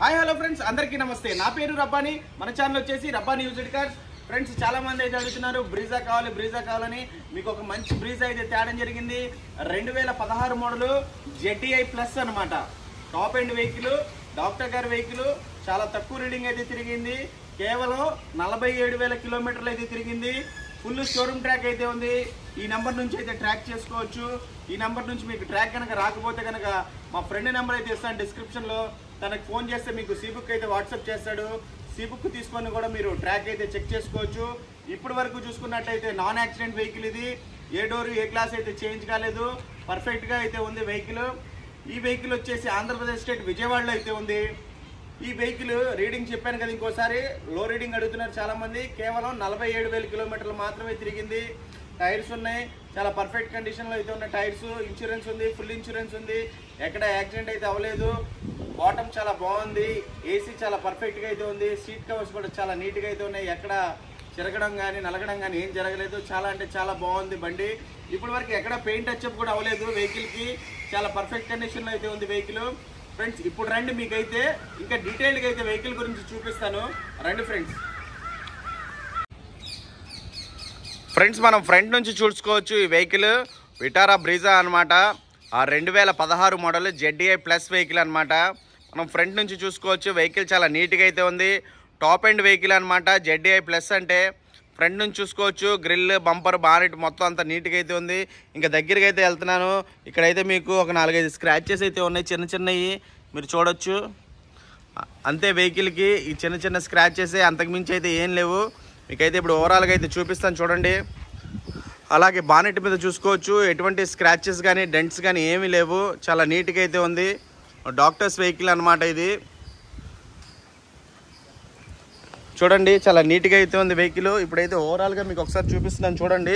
hi hello friends అందరికీ నమస్తే నా పేరు రబ్బాని మన ఛానల్ వచ్చేసి రబ్బాని యూజ్డ్ కార్స్ ఫ్రెండ్స్ చాలా మంది అయితే అడుగుతున్నారు బ్రీజా కావాలి బ్రీజా కావాలని మీకు ఒక మంచి బ్రీజా అయితే తేడం జరిగింది రెండు వేల పదహారు మోడలు జెడ్డీఐ ప్లస్ అన్నమాట టాప్ ఎండ్ వెహికల్ డాక్టర్ గారి వెహికల్ చాలా తక్కువ రీడింగ్ అయితే తిరిగింది కేవలం నలభై ఏడు వేల కిలోమీటర్లు అయితే తిరిగింది ఫుల్ షోరూమ్ ట్రాక్ అయితే ఉంది ఈ నెంబర్ నుంచి అయితే ట్రాక్ చేసుకోవచ్చు ఈ నెంబర్ నుంచి మీకు ట్రాక్ కనుక రాకపోతే కనుక మా ఫ్రెండ్ నెంబర్ అయితే ఇస్తాను description లో తనకు ఫోన్ చేస్తే మీకు సీ బుక్ అయితే వాట్సాప్ చేస్తాడు సీ బుక్ తీసుకొని కూడా మీరు ట్రాక్ అయితే చెక్ చేసుకోవచ్చు ఇప్పటి వరకు చూసుకున్నట్టయితే నాన్ యాక్సిడెంట్ వెహికల్ ఇది ఏ డోర్ ఏ క్లాస్ అయితే చేంజ్ కాలేదు పర్ఫెక్ట్గా అయితే ఉంది వెహికల్ ఈ వెహికల్ వచ్చేసి ఆంధ్రప్రదేశ్ స్టేట్ విజయవాడలో అయితే ఉంది ఈ వెహికల్ రీడింగ్ చెప్పాను కదా ఇంకోసారి లో రీడింగ్ అడుగుతున్నారు చాలా మంది కేవలం నలభై ఏడు వేల కిలోమీటర్లు మాత్రమే తిరిగింది టైర్స్ ఉన్నాయి చాలా పర్ఫెక్ట్ కండిషన్లో అయితే ఉన్న టైర్స్ ఇన్సూరెన్స్ ఉంది ఫుల్ ఇన్సూరెన్స్ ఉంది ఎక్కడ యాక్సిడెంట్ అయితే అవ్వలేదు బాటమ్ చాలా బాగుంది ఏసీ చాలా పర్ఫెక్ట్గా అయితే ఉంది సీట్ కవర్స్ కూడా చాలా నీట్గా అయితే ఉన్నాయి ఎక్కడ చిరగడం కానీ నలగడం కానీ ఏం జరగలేదు చాలా అంటే చాలా బాగుంది బండి ఇప్పటి వరకు ఎక్కడ పెయింట్ టచ్అప్ కూడా అవ్వలేదు వెహికల్కి చాలా పర్ఫెక్ట్ కండిషన్లో అయితే ఉంది వెహికల్ ఫ్రెండ్స్ ఇప్పుడు రండి మీకైతే ఇంకా డీటెయిల్గా అయితే వెహికల్ గురించి చూపిస్తాను రండి ఫ్రెండ్స్ ఫ్రెండ్స్ మనం ఫ్రంట్ నుంచి చూసుకోవచ్చు ఈ వెహికల్ విటారా బ్రీజా అనమాట ఆ రెండు వేల పదహారు మోడల్ జెడ్డీఐ ప్లస్ వెహికల్ అనమాట మనం ఫ్రంట్ నుంచి చూసుకోవచ్చు వెహికల్ చాలా నీట్గా అయితే ఉంది టాప్ ఎండ్ వెహికల్ అనమాట జెడ్డీఐ ప్లస్ అంటే ఫ్రంట్ నుంచి చూసుకోవచ్చు గ్రిల్ బంపర్ బానెట్ మొత్తం అంతా నీట్గా అయితే ఉంది ఇంకా దగ్గరికి అయితే వెళ్తున్నాను ఇక్కడైతే మీకు ఒక నాలుగైదు స్క్రాచెస్ అయితే ఉన్నాయి చిన్న చిన్నవి మీరు చూడొచ్చు అంతే వెహికల్కి ఈ చిన్న చిన్న స్క్రాచెస్ అంతకుమించి అయితే ఏం లేవు మీకైతే ఇప్పుడు ఓవరాల్గా అయితే చూపిస్తాను చూడండి అలాగే బానెట్ మీద చూసుకోవచ్చు ఎటువంటి స్క్రాచెస్ కానీ డెంట్స్ కానీ ఏమీ లేవు చాలా నీట్గా అయితే ఉంది డాక్టర్స్ వెహికల్ అనమాట ఇది చూడండి చాలా నీట్గా అయితే ఉంది వెహికల్ ఇప్పుడైతే ఓవరాల్గా మీకు ఒకసారి చూపిస్తున్నాను చూడండి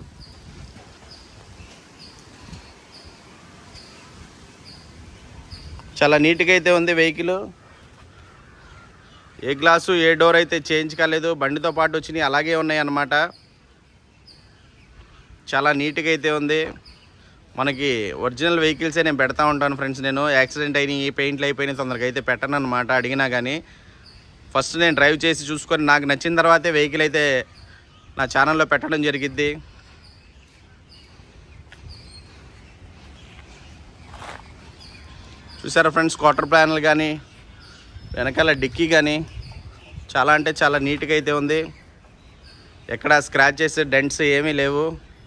చాలా నీట్గా అయితే ఉంది వెహికల్ ఏ గ్లాసు ఏ డోర్ అయితే చేంజ్ కాలేదు బండితో పాటు వచ్చినాయి అలాగే ఉన్నాయి అన్నమాట చాలా నీట్గా అయితే ఉంది మనకి ఒరిజినల్ వెహికల్సే నేను పెడతా ఉంటాను ఫ్రెండ్స్ నేను యాక్సిడెంట్ అయినాయి పెయింట్లు అయిపోయినాయి తొందరగా అయితే పెట్టను అనమాట అడిగినా కానీ ఫస్ట్ నేను డ్రైవ్ చేసి చూసుకొని నాకు నచ్చిన తర్వాతే వెహికల్ అయితే నా ఛానల్లో పెట్టడం జరిగిద్ది చూసారా ఫ్రెండ్స్ క్వార్టర్ ప్లానల్ కానీ వెనకాల డిక్కీ కానీ చాలా అంటే చాలా నీట్గా అయితే ఉంది ఎక్కడ స్క్రాచెస్ డెంట్స్ ఏమీ లేవు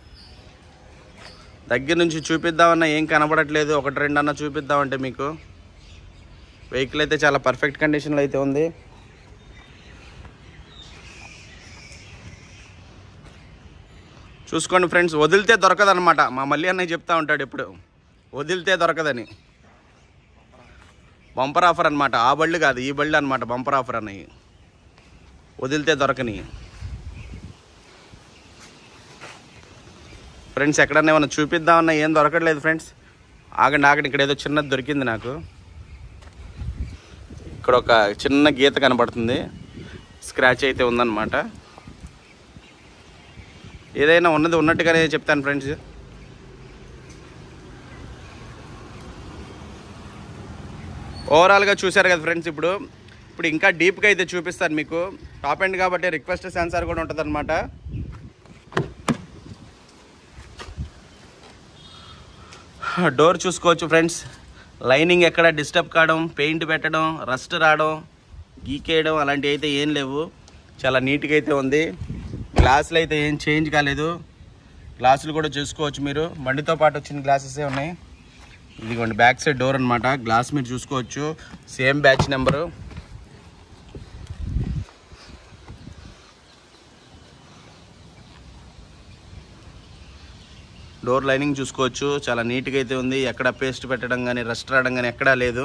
దగ్గర నుంచి చూపిద్దామన్నా ఏం కనబడట్లేదు ఒకటి రెండు అన్న చూపిద్దామంటే మీకు వెహికల్ అయితే చాలా పర్ఫెక్ట్ కండిషన్లో అయితే ఉంది చూసుకోండి ఫ్రెండ్స్ వదిలితే దొరకదనమాట మా మళ్ళీ అన్నయ్య చెప్తా ఉంటాడు ఎప్పుడు వదిలితే దొరకదని బంపర్ ఆఫర్ అనమాట ఆ బళ్ళు కాదు ఈ బళ్ళు అనమాట బంపర్ ఆఫర్ అన్నవి వదిలితే దొరకని ఫ్రెండ్స్ ఎక్కడన్నా ఏమన్నా చూపిద్దామన్నా ఏం దొరకట్లేదు ఫ్రెండ్స్ ఆగండి ఆగండి ఇక్కడ ఏదో చిన్నది దొరికింది నాకు ఇక్కడ ఒక చిన్న గీత కనబడుతుంది స్క్రాచ్ అయితే ఉందన్నమాట ఏదైనా ఉన్నది ఉన్నట్టుగానే చెప్తాను ఫ్రెండ్స్ ఓవరాల్గా చూశారు కదా ఫ్రెండ్స్ ఇప్పుడు ఇప్పుడు ఇంకా డీప్గా అయితే చూపిస్తాను మీకు టాప్ ఎండ్ కాబట్టి రిక్వెస్ట్ సెన్సార్ కూడా ఉంటుంది అనమాట డోర్ చూసుకోవచ్చు ఫ్రెండ్స్ లైనింగ్ ఎక్కడ డిస్టర్బ్ కావడం పెయింట్ పెట్టడం రస్ట్ రావడం గీకేయడం అలాంటివి అయితే ఏం లేవు చాలా నీట్గా అయితే ఉంది గ్లాసులు అయితే ఏం చేంజ్ కాలేదు గ్లాసులు కూడా చూసుకోవచ్చు మీరు బండితో పాటు వచ్చిన గ్లాసెసే ఉన్నాయి ఇదిగోండి బ్యాక్ సైడ్ డోర్ అనమాట గ్లాస్ మీరు చూసుకోవచ్చు same batch number door lining చూసుకోవచ్చు చాలా నీట్గా అయితే ఉంది ఎక్కడ పేస్ట్ పెట్టడం కానీ రస్ట్ రావడం కానీ ఎక్కడా లేదు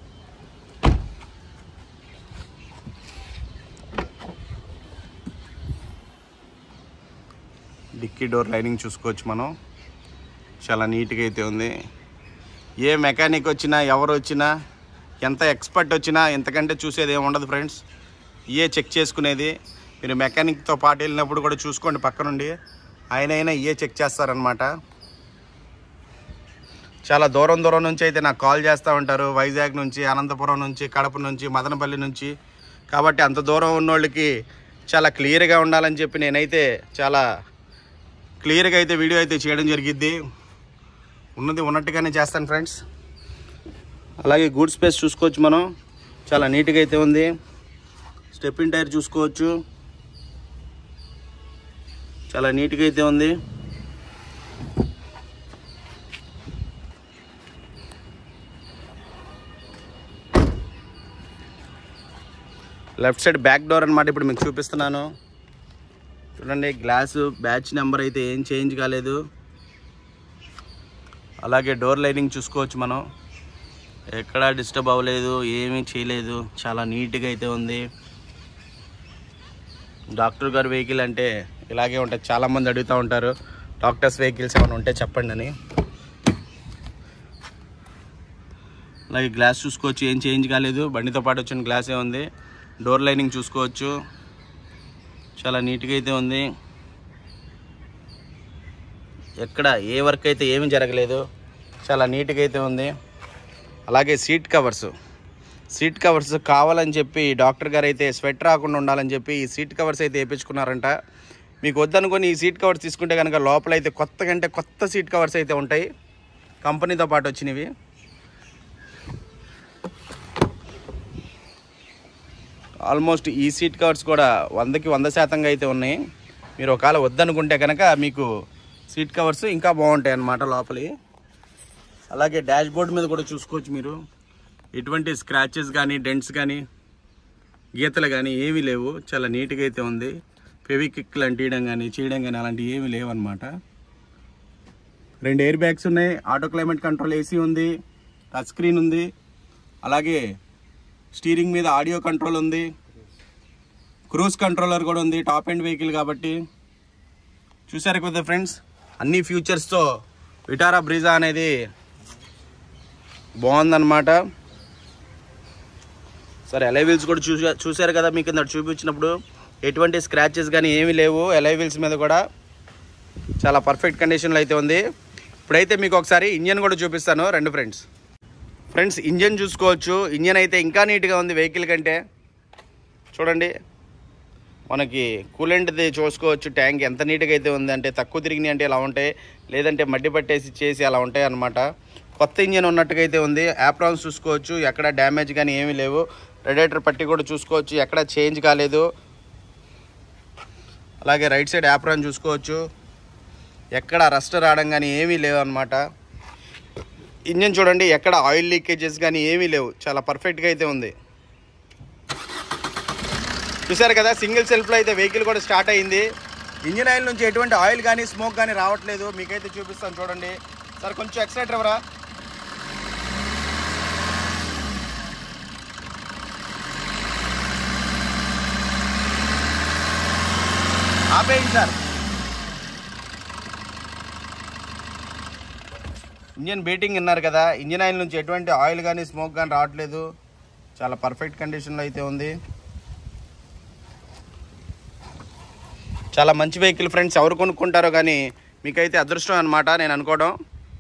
డిక్కీ డోర్ లైనింగ్ చూసుకోవచ్చు మనం చాలా నీట్గా అయితే ఉంది ఏ మెకానిక్ వచ్చినా ఎవరు వచ్చినా ఎంత ఎక్స్పర్ట్ వచ్చినా ఎంతకంటే చూసేది ఏమి ఉండదు ఫ్రెండ్స్ ఇయే చెక్ చేసుకునేది మీరు మెకానిక్తో పాటు వెళ్ళినప్పుడు కూడా చూసుకోండి పక్క నుండి ఆయన అయినా ఇయే చెక్ చేస్తారనమాట చాలా దూరం దూరం నుంచి అయితే నాకు కాల్ చేస్తూ ఉంటారు వైజాగ్ నుంచి అనంతపురం నుంచి కడప నుంచి మదనపల్లి నుంచి కాబట్టి అంత దూరం ఉన్న వాళ్ళకి చాలా క్లియర్గా ఉండాలని చెప్పి నేనైతే చాలా క్లియర్గా అయితే వీడియో అయితే చేయడం జరిగిద్ది ఉన్నది ఉన్నట్టుగానే చేస్తాను ఫ్రెండ్స్ అలాగే గూడ్ స్పేస్ చూసుకోవచ్చు మనం చాలా నీట్గా అయితే ఉంది స్టెప్పిన్ టైర్ చూసుకోవచ్చు చాలా నీట్గా అయితే ఉంది లెఫ్ట్ సైడ్ బ్యాక్ డోర్ అనమాట ఇప్పుడు మీకు చూపిస్తున్నాను చూడండి గ్లాసు బ్యాచ్ నెంబర్ అయితే ఏం చేంజ్ కాలేదు అలాగే డోర్ లైనింగ్ చూసుకోవచ్చు మనం ఎక్కడా డిస్టర్బ్ అవ్వలేదు ఏమీ చేయలేదు చాలా నీట్గా అయితే ఉంది డాక్టర్ గారి వెహికల్ అంటే ఇలాగే ఉంటుంది చాలామంది అడుగుతూ ఉంటారు డాక్టర్స్ వెహికల్స్ ఏమైనా ఉంటే చెప్పండి అని అలాగే గ్లాస్ చూసుకోవచ్చు ఏం చేంజ్ కాలేదు బండితో పాటు వచ్చిన గ్లాసే ఉంది డోర్ లైనింగ్ చూసుకోవచ్చు చాలా నీట్గా అయితే ఉంది ఎక్కడ ఏ వర్క్ అయితే ఏమీ జరగలేదు చాలా నీట్గా అయితే ఉంది అలాగే సీట్ కవర్స్ సీట్ కవర్స్ కావాలని చెప్పి డాక్టర్ గారు అయితే స్వెట్ రాకుండా ఉండాలని చెప్పి ఈ సీట్ కవర్స్ అయితే వేయించుకున్నారంట మీకు వద్దనుకొని ఈ సీట్ కవర్స్ తీసుకుంటే కనుక లోపల అయితే కొత్త కంటే కొత్త సీట్ కవర్స్ అయితే ఉంటాయి కంపెనీతో పాటు వచ్చినవి ఆల్మోస్ట్ ఈ సీట్ కవర్స్ కూడా వందకి వంద శాతంగా అయితే ఉన్నాయి మీరు ఒకవేళ వద్దనుకుంటే కనుక మీకు సీట్ కవర్స్ ఇంకా బాగుంటాయి అన్నమాట లోపలి అలాగే డాష్ బోర్డ్ మీద కూడా చూసుకోవచ్చు మీరు ఎటువంటి స్క్రాచెస్ కానీ డెంట్స్ కానీ గీతలు కానీ ఏమీ లేవు చాలా నీట్గా అయితే ఉంది ఫెవిక్విక్ అంటియడం కానీ చేయడం కానీ అలాంటివి ఏమీ లేవు అనమాట రెండు ఎయిర్ బ్యాగ్స్ ఉన్నాయి ఆటో క్లైమేట్ కంట్రోల్ ఏసీ ఉంది టచ్ స్క్రీన్ ఉంది అలాగే స్టీరింగ్ మీద ఆడియో కంట్రోల్ ఉంది క్రూజ్ కంట్రోలర్ కూడా ఉంది టాప్ ఎండ్ వెహికల్ కాబట్టి చూసారు కదా ఫ్రెండ్స్ అన్ని ఫ్యూచర్స్తో విటారా బ్రీజా అనేది బాగుందన్నమాట సరే ఎలై వీల్స్ కూడా చూసా చూసారు కదా మీకు ఇందాక చూపించినప్పుడు ఎటువంటి స్క్రాచెస్ కానీ ఏమీ లేవు ఎలై వీల్స్ మీద కూడా చాలా పర్ఫెక్ట్ కండిషన్లో అయితే ఉంది ఇప్పుడైతే మీకు ఒకసారి ఇంజన్ కూడా చూపిస్తాను రెండు ఫ్రెండ్స్ ఫ్రెండ్స్ ఇంజన్ చూసుకోవచ్చు ఇంజన్ అయితే ఇంకా నీట్గా ఉంది వెహికల్ కంటే చూడండి మనకి కూలెంట్ది చూసుకోవచ్చు ట్యాంక్ ఎంత నీట్గా అయితే ఉంది అంటే తక్కువ తిరిగినాయి అంటే ఇలా ఉంటాయి లేదంటే మడ్డి పట్టేసి చేసి అలా ఉంటాయి అన్నమాట కొత్త ఇంజన్ ఉన్నట్టుగా అయితే ఉంది యాప్రాన్స్ చూసుకోవచ్చు ఎక్కడ డ్యామేజ్ కానీ ఏమీ లేవు రేడియేటర్ పట్టి కూడా చూసుకోవచ్చు ఎక్కడ చేంజ్ కాలేదు అలాగే రైట్ సైడ్ యాప్రాన్ చూసుకోవచ్చు ఎక్కడ రస్ట్ రావడం కానీ ఏమీ లేవు అనమాట ఇంజన్ చూడండి ఎక్కడ ఆయిల్ లీకేజెస్ కానీ ఏమీ లేవు చాలా పర్ఫెక్ట్గా అయితే ఉంది చూసారు కదా సింగిల్ సెల్ఫ్లో అయితే వెహికల్ కూడా స్టార్ట్ అయింది ఇంజిన్ ఆయిల్ నుంచి ఎటువంటి ఆయిల్ కానీ స్మోక్ కానీ రావట్లేదు మీకైతే చూపిస్తాను చూడండి సార్ కొంచెం ఎక్సైటర్ ఎవరా ఆపేయండి సార్ ఇంజన్ బీటింగ్ విన్నారు కదా ఇంజన్ ఆయిల్ నుంచి ఎటువంటి ఆయిల్ కానీ స్మోక్ కానీ రావట్లేదు చాలా పర్ఫెక్ట్ కండిషన్లో అయితే ఉంది చాలా మంచి వెహికల్ ఫ్రెండ్స్ ఎవరు కొనుక్కుంటారో కానీ మీకైతే అదృష్టం అనమాట నేను అనుకోవడం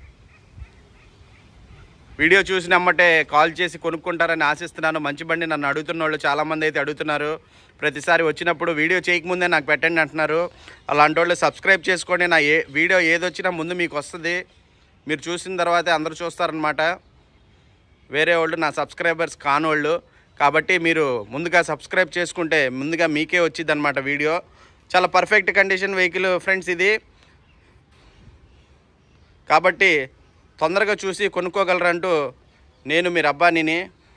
వీడియో చూసిన అమ్మటే కాల్ చేసి కొనుక్కుంటారని ఆశిస్తున్నాను మంచి బండి నన్ను అడుగుతున్న వాళ్ళు చాలామంది అయితే అడుగుతున్నారు ప్రతిసారి వచ్చినప్పుడు వీడియో చేయకముందే నాకు పెట్టండి అంటున్నారు అలాంటి వాళ్ళు సబ్స్క్రైబ్ చేసుకోండి నా ఏ వీడియో ఏది వచ్చినా ముందు మీకు వస్తుంది మీరు చూసిన తర్వాతే అందరూ చూస్తారనమాట వేరే వాళ్ళు నా సబ్స్క్రైబర్స్ కానోళ్ళు కాబట్టి మీరు ముందుగా సబ్స్క్రైబ్ చేసుకుంటే ముందుగా మీకే వచ్చింది అనమాట వీడియో చాలా పర్ఫెక్ట్ కండిషన్ వెహికల్ ఫ్రెండ్స్ ఇది కాబట్టి తొందరగా చూసి కొనుక్కోగలరంటూ నేను మీ రబ్బానిని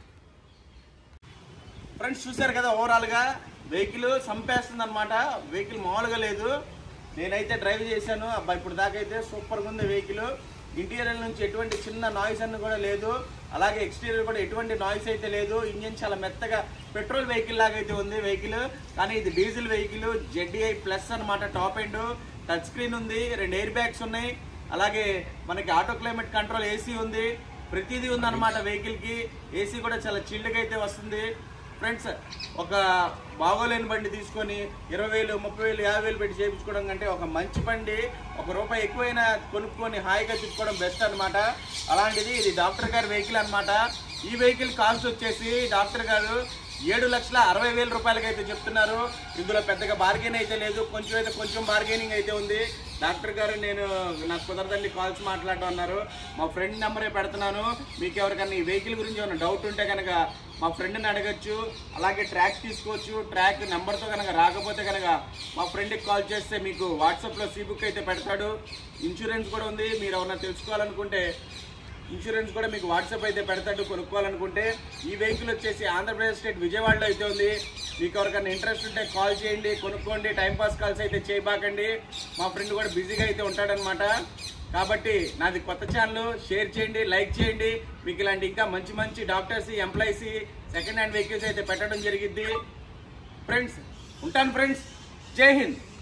ఫ్రెండ్స్ చూశారు కదా ఓవరాల్గా వెహికల్ సంపేస్తుంది అనమాట వెహికల్ మామూలుగా లేదు నేనైతే డ్రైవ్ చేశాను అబ్బా ఇప్పుడు దాకా అయితే సూపర్గా ఉంది వెహికల్ ఇంటీరియర్ నుంచి ఎటువంటి చిన్న నాయిస్ అన్న కూడా లేదు అలాగే ఎక్స్టీరియర్ కూడా ఎటువంటి నాయిస్ అయితే లేదు ఇంజిన్ చాలా మెత్తగా పెట్రోల్ వెహికల్ లాగా అయితే ఉంది వెహికల్ కానీ ఇది డీజిల్ వెహికల్ జెడ్డీఐ ప్లస్ అన్నమాట టాప్ ఎండ్ టచ్ స్క్రీన్ ఉంది రెండు ఎయిర్ బ్యాగ్స్ ఉన్నాయి అలాగే మనకి ఆటో క్లైమేట్ కంట్రోల్ ఏసీ ఉంది ప్రతిదీ ఉందన్నమాట వెహికల్ కి ఏసీ కూడా చాలా చిల్డ్గా అయితే వస్తుంది ఫ్రెండ్స్ ఒక బాగోలేని బండి తీసుకొని ఇరవై వేలు ముప్పై వేలు యాభై వేలు పెట్టి చేయించుకోవడం కంటే ఒక మంచి బండి ఒక రూపాయి ఎక్కువైనా కొనుక్కొని హాయిగా తిప్పుకోవడం బెస్ట్ అన్నమాట అలాంటిది ఇది డాక్టర్ గారి వెహికల్ అన్నమాట ఈ వెహికల్ కాస్ట్ వచ్చేసి డాక్టర్ గారు ఏడు లక్షల అరవై వేల రూపాయలకి అయితే చెప్తున్నారు ఇందులో పెద్దగా బార్గెన్ అయితే లేదు కొంచెం అయితే కొంచెం బార్గెనింగ్ అయితే ఉంది డాక్టర్ గారు నేను నాకు కుదరదండి కాల్స్ మాట్లాడడం అన్నారు మా ఫ్రెండ్ నెంబరే పెడుతున్నాను మీకు ఎవరికైనా ఈ వెహికల్ గురించి ఏమైనా డౌట్ ఉంటే కనుక మా ఫ్రెండ్ని అడగచ్చు అలాగే ట్రాక్ తీసుకోవచ్చు ట్రాక్ నెంబర్తో కనుక రాకపోతే కనుక మా ఫ్రెండ్కి కాల్ చేస్తే మీకు వాట్సాప్లో సీ బుక్ అయితే పెడతాడు ఇన్సూరెన్స్ కూడా ఉంది మీరు ఏమన్నా తెలుసుకోవాలనుకుంటే ఇన్సూరెన్స్ కూడా మీకు వాట్సాప్ అయితే పెడతాడు కొనుక్కోవాలనుకుంటే ఈ వెహికల్ వచ్చేసి ఆంధ్రప్రదేశ్ స్టేట్ విజయవాడలో అయితే ఉంది మీకు ఎవరికైనా ఇంట్రెస్ట్ ఉంటే కాల్ చేయండి కొనుక్కోండి టైంపాస్ కాల్స్ అయితే చేయబాకండి మా ఫ్రెండ్ కూడా బిజీగా అయితే ఉంటాడనమాట కాబట్టి నాది కొత్త ఛానల్ షేర్ చేయండి లైక్ చేయండి మీకు ఇలాంటి ఇంకా మంచి మంచి doctors employees second hand vehicles అయితే పెట్టడం జరిగింది ఫ్రెండ్స్ ఉంటాను ఫ్రెండ్స్ జై హింద్